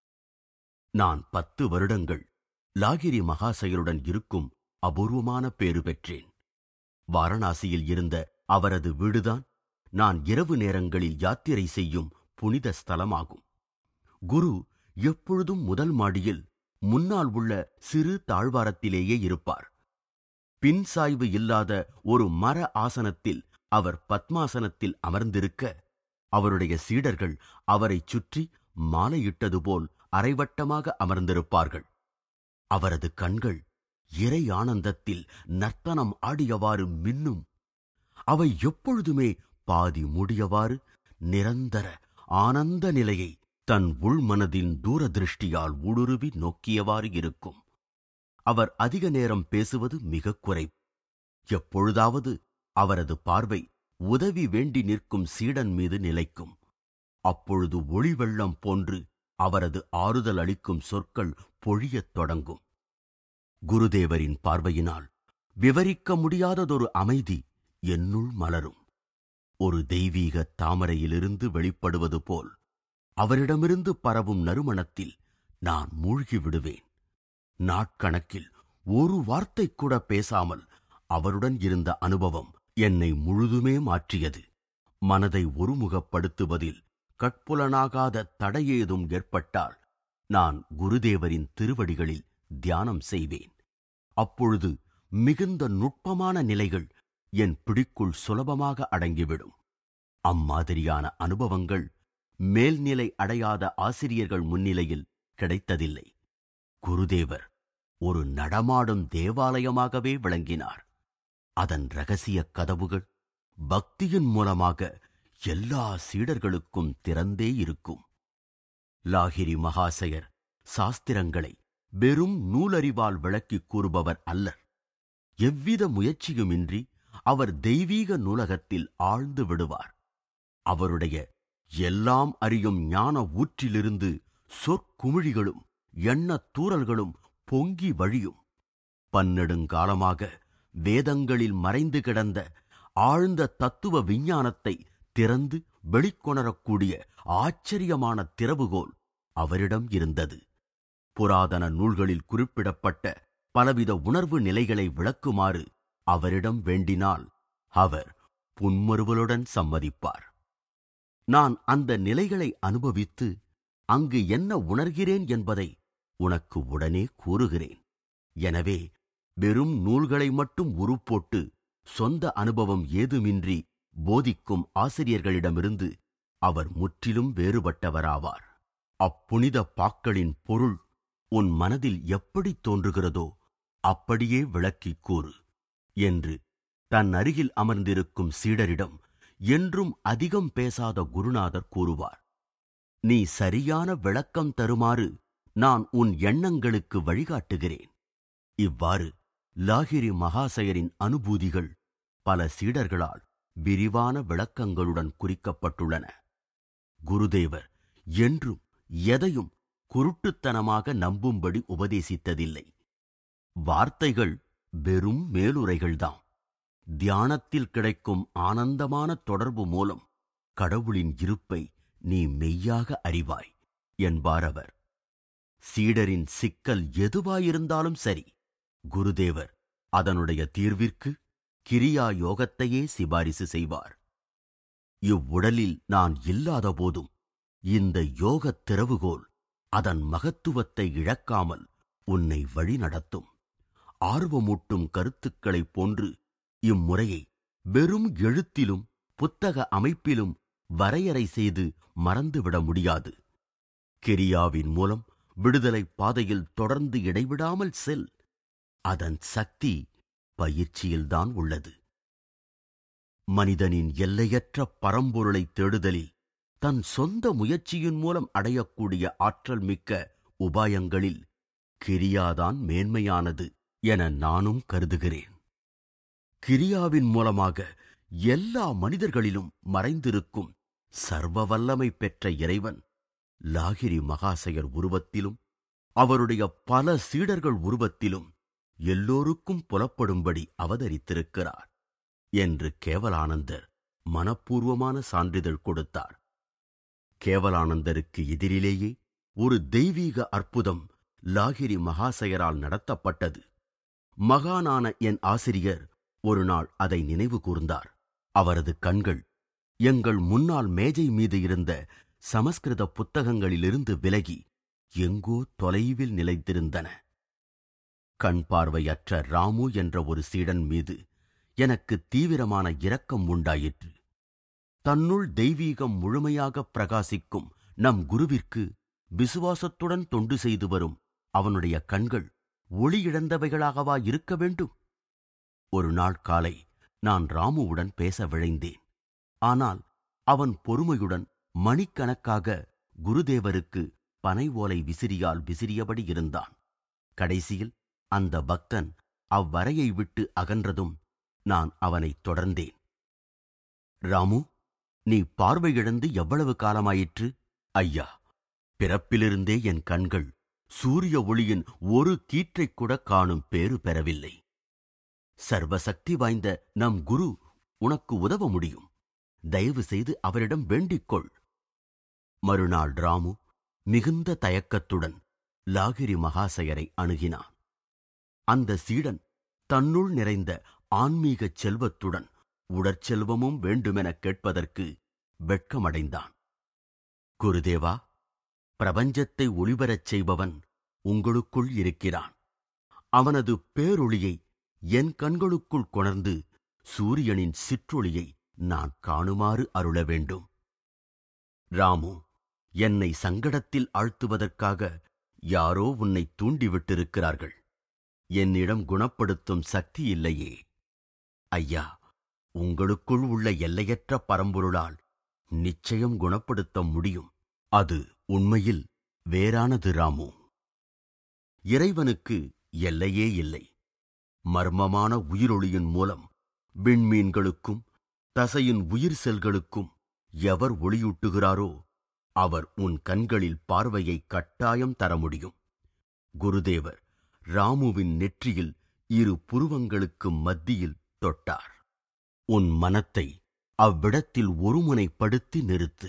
நான் பத்து வருடங்கள் லாகிரி மகாசயருடன் இருக்கும் அபூர்வமான பேறு பெற்றேன் வாரணாசியில் இருந்த அவரது வீடுதான் நான் இரவு நேரங்களில் யாத்திரை செய்யும் புனித ஸ்தலமாகும் குரு எப்பொழுதும் முதல் மாடியில் முன்னால் உள்ள சிறு தாழ்வாரத்திலேயே இருப்பார் பின் சாய்வு இல்லாத ஒரு மர ஆசனத்தில் அவர் பத்மாசனத்தில் அமர்ந்திருக்க அவருடைய சீடர்கள் அவரைச் சுற்றி மாலையிட்டது போல் அரைவட்டமாக அமர்ந்திருப்பார்கள் அவரது கண்கள் இறை ஆனந்தத்தில் நர்த்தனம் ஆடியவாறு மின்னும் அவை எப்பொழுதுமே பாதி மூடியவாறு நிரந்தர ஆனந்த நிலையை தன் உள்மனதின் தூரதிருஷ்டியால் ஊடுருவி நோக்கியவாறு இருக்கும் அவர் அதிக நேரம் பேசுவது மிகக் குறைவு எப்பொழுதாவது அவரது பார்வை உதவி வேண்டி நிற்கும் சீடன் மீது நிலைக்கும் அப்பொழுது ஒளி வெள்ளம் போன்று அவரது ஆறுதல் அளிக்கும் சொற்கள் பொழியத் தொடங்கும் குருதேவரின் பார்வையினால் விவரிக்க முடியாததொரு அமைதி என்னுள் மலரும் ஒரு தெய்வீக தாமரையிலிருந்து வெளிப்படுவது போல் அவரிடமிருந்து பரவும் நறுமணத்தில் நான் மூழ்கி விடுவேன் நாட்கணக்கில் ஒரு வார்த்தை கூட பேசாமல் அவருடன் இருந்த அனுபவம் என்னை முழுதுமே மாற்றியது மனதை ஒருமுகப்படுத்துவதில் கட்புலனாகாத தடையேதும் ஏற்பட்டால் நான் குருதேவரின் திருவடிகளில் தியானம் செய்வேன் அப்பொழுது மிகுந்த நுட்பமான நிலைகள் என் பிடிக்குள் சுலபமாக அடங்கிவிடும் அம்மாதிரியான அனுபவங்கள் மேல்நிலை அடையாத ஆசிரியர்கள் முன்னிலையில் கிடைத்ததில்லை குருதேவர் ஒரு நடமாடும் தேவாலயமாகவே விளங்கினார் அதன் ரகசிய கதவுகள் பக்தியின் மூலமாக எல்லா சீடர்களுக்கும் திறந்தே இருக்கும் லாகிரி மகாசயர் சாஸ்திரங்களை வெறும் நூலறிவால் விளக்கிக் கூறுபவர் அல்லர் எவ்வித முயற்சியுமின்றி அவர் தெய்வீக நூலகத்தில் ஆழ்ந்து விடுவார் அவருடைய எல்லாம் அறியும் ஞான ஊற்றிலிருந்து சொற்குமிழிகளும் எண்ணத் தூறல்களும் பொங்கி வழியும் பன்னெடுங்காலமாக வேதங்களில் மறைந்து கிடந்த ஆழ்ந்த தத்துவ விஞ்ஞானத்தை திறந்து வெளிக்கொணரக்கூடிய ஆச்சரியமான திறவுகோல் அவரிடம் இருந்தது புராதன நூல்களில் குறிப்பிடப்பட்ட பலவித உணர்வு நிலைகளை விளக்குமாறு அவரிடம் வேண்டினால் அவர் புன்மறுவலுடன் சம்மதிப்பார் நான் அந்த நிலைகளை அனுபவித்து அங்கு என்ன உணர்கிறேன் என்பதை உனக்கு உடனே கூறுகிறேன் எனவே வெறும் நூல்களை மட்டும் உருப்போட்டு சொந்த அனுபவம் ஏதுமின்றி போதிக்கும் ஆசிரியர்களிடமிருந்து அவர் முற்றிலும் வேறுபட்டவராவார் அப்புனித பாக்களின் பொருள் உன் மனதில் எப்படி தோன்றுகிறதோ அப்படியே விளக்கிக் கூறு என்று தன் அருகில் அமர்ந்திருக்கும் சீடரிடம் என்றும் அதிகம் பேசாத குருநாதர் கூறுவார் நீ சரியான விளக்கம் தருமாறு நான் உன் எண்ணங்களுக்கு வழிகாட்டுகிறேன் இவ்வாறு லாகிரி மகாசயரின் அனுபூதிகள் பல சீடர்களால் விரிவான விளக்கங்களுடன் குறிக்கப்பட்டுள்ளன குருதேவர் என்றும் எதையும் குருட்டுத்தனமாக நம்பும்படி உபதேசித்ததில்லை வார்த்தைகள் வெறும் மேலுரைகள்தாம் தியானத்தில் கிடைக்கும் ஆனந்தமான தொடர்பு மூலம் கடவுளின் இருப்பை நீ மெய்யாக அறிவாய் என்பார் அவர் சீடரின் சிக்கல் எதுவாயிருந்தாலும் சரி குருதேவர் அதனுடைய தீர்விற்கு கிரியா யோகத்தையே சிபாரிசு செய்வார் இவ்வுடலில் நான் இல்லாத போதும் இந்த யோகத் திறவுகோல் அதன் மகத்துவத்தை இழக்காமல் உன்னை வழிநடத்தும் ஆர்வமூட்டும் கருத்துக்களைப் போன்று இம்முறையை வெறும் எழுத்திலும் புத்தக அமைப்பிலும் வரையறை செய்து மறந்துவிட முடியாது கிரியாவின் மூலம் விடுதலை பாதையில் தொடர்ந்து இடைவிடாமல் செல் அதன் சக்தி பயிற்சியில்தான் உள்ளது மனிதனின் எல்லையற்ற பரம்பொருளை தேடுதலில் தன் சொந்த முயற்சியின் மூலம் அடையக்கூடிய ஆற்றல் மிக்க உபாயங்களில் கிரியாதான் மேன்மையானது என நானும் கருதுகிறேன் கிரியாவின் மூலமாக எல்லா மனிதர்களிலும் மறைந்திருக்கும் சர்வ வல்லமை பெற்ற இறைவன் லாகிரி மகாசயர் உருவத்திலும் அவருடைய பல சீடர்கள் உருவத்திலும் எல்லோருக்கும் புலப்படும்படி அவதரித்திருக்கிறார் என்று கேவலானந்தர் மனப்பூர்வமான சான்றிதழ் கொடுத்தார் கேவலானந்தருக்கு எதிரிலேயே ஒரு தெய்வீக அற்புதம் லாகிரி மகாசயரால் நடத்தப்பட்டது மகானான என் ஆசிரியர் ஒரு நாள் அதை நினைவு கூர்ந்தார் அவரது கண்கள் எங்கள் முன்னால் மேஜை மீது இருந்த சமஸ்கிருத புத்தகங்களிலிருந்து விலகி எங்கோ தொலைவில் நிலைத்திருந்தன கண் பார்வையற்ற ராமு என்ற ஒரு சீடன் மீது எனக்கு தீவிரமான இரக்கம் உண்டாயிற்று தன்னுள் தெய்வீகம் முழுமையாக பிரகாசிக்கும் நம் குருவிற்கு விசுவாசத்துடன் தொண்டு செய்து வரும் அவனுடைய கண்கள் ஒளி இழந்தவைகளாகவா இருக்க வேண்டும் ஒரு நாள் காலை நான் ராமுவுடன் பேச விழைந்தேன் ஆனால் அவன் பொறுமையுடன் மணிக்கணக்காக குருதேவருக்கு பனை ஓலை விசிறியால் விசிறியபடி இருந்தான் கடைசியில் அந்த பக்தன் அவ்வரையை விட்டு அகன்றதும் நான் அவனைத் தொடர்ந்தேன் ராமு நீ பார்வை இழந்து எவ்வளவு காலமாயிற்று ஐயா பிறப்பிலிருந்தே என் கண்கள் சூரிய ஒளியின் ஒரு கீற்றைக் கூட காணும் பேறு பெறவில்லை சர்வசக்தி வாய்ந்த நம் குரு உனக்கு உதவ முடியும் தயவு செய்து அவரிடம் வேண்டிக் மறுநாள் ராமு மிகுந்த தயக்கத்துடன் லாகிரி மகாசயரை அணுகினான் அந்த சீடன் தன்னுள் நிறைந்த ஆன்மீகச் செல்வத்துடன் உடற்செல்வமும் வேண்டுமெனக் கேட்பதற்கு வெட்கமடைந்தான் குருதேவா பிரபஞ்சத்தை ஒளிபரச் செய்பவன் உங்களுக்குள் இருக்கிறான் அவனது பேரொளியை என் கண்களுக்குள் கொணர்ந்து சூரியனின் சிற்றொளியை நான் காணுமாறு அருள வேண்டும் ராமு என்னை சங்கடத்தில் ஆழ்த்துவதற்காக யாரோ உன்னை தூண்டிவிட்டிருக்கிறார்கள் என்னிடம் குணப்படுத்தும் சக்தி இல்லையே ஐயா உங்களுக்குள் உள்ள எல்லையற்ற பரம்பொருளால் நிச்சயம் குணப்படுத்த முடியும் அது உண்மையில் வேறானது ராமு இறைவனுக்கு எல்லையே இல்லை மர்மமான உயிரொளியின் மூலம் விண்மீன்களுக்கும் தசையின் உயிர் செல்களுக்கும் எவர் ஒளியூட்டுகிறாரோ அவர் உன் கண்களில் பார்வையை கட்டாயம் தர முடியும் குருதேவர் ராமுவின் நெற்றியில் இரு புருவங்களுக்கு மத்தியில் தொட்டார் உன் மனத்தை அவ்விடத்தில் ஒருமுனைப்படுத்தி நிறுத்து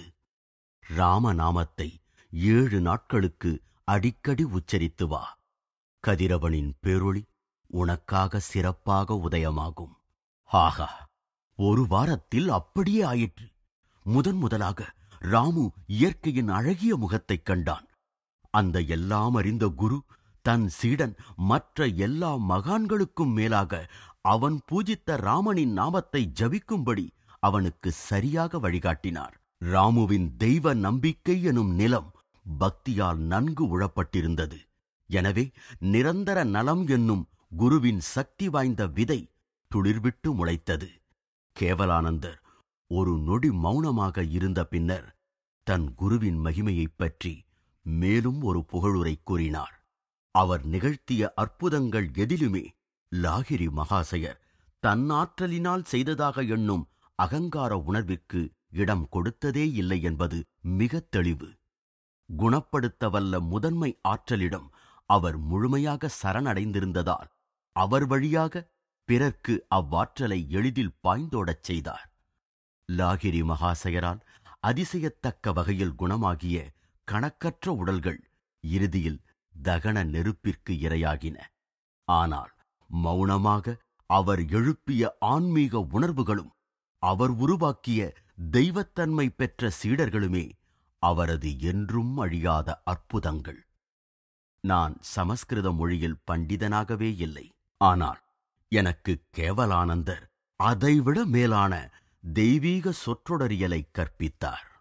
ராமநாமத்தை ஏழு நாட்களுக்கு அடிக்கடி உச்சரித்து வா கதிரவனின் பேரொளி உனக்காக சிறப்பாக உதயமாகும் ஆகா ஒரு வாரத்தில் அப்படியே ஆயிற்று முதன் முதலாக ராமு இயற்கையின் அழகிய முகத்தைக் கண்டான் அந்த எல்லாம் அறிந்த குரு தன் சீடன் மற்ற எல்லா மகான்களுக்கும் மேலாக அவன் பூஜித்த ராமனின் நாமத்தை ஜபிக்கும்படி அவனுக்கு சரியாக வழிகாட்டினார் ராமுவின் தெய்வ நம்பிக்கை எனும் நிலம் பக்தியால் நன்கு உழப்பட்டிருந்தது எனவே நிரந்தர நலம் என்னும் குருவின் சக்தி வாய்ந்த விதை துளிர்விட்டு முளைத்தது கேவலானந்தர் ஒரு நொடி மௌனமாக இருந்த பின்னர் தன் குருவின் மகிமையைப் பற்றி மேலும் ஒரு புகழுரை கூறினார் அவர் நிகழ்த்திய அற்புதங்கள் எதிலுமே லாகிரி மகாசயர் தன் ஆற்றலினால் செய்ததாக எண்ணும் அகங்கார உணர்விற்கு இடம் கொடுத்ததே இல்லை என்பது மிகத் தெளிவு குணப்படுத்த வல்ல முதன்மை ஆற்றலிடம் அவர் முழுமையாக சரணடைந்திருந்ததால் அவர் வழியாக பிறர்க்கு அவ்வாற்றலை எளிதில் பாய்ந்தோடச் செய்தார் லாகிரி மகாசயரால் அதிசயத்தக்க வகையில் குணமாகிய கணக்கற்ற உடல்கள் இறுதியில் தகன நெருப்பிற்கு இரையாகின ஆனால் மௌனமாக அவர் எழுப்பிய ஆன்மீக உணர்வுகளும் அவர் உருவாக்கிய தெய்வத்தன்மை பெற்ற சீடர்களுமே அவரது என்றும் அழியாத அற்புதங்கள் நான் சமஸ்கிருத மொழியில் பண்டிதனாகவே இல்லை ஆனால் எனக்கு கேவலானந்தர் அதைவிட மேலான தெய்வீக சொற்றொடரியலை கற்பித்தார்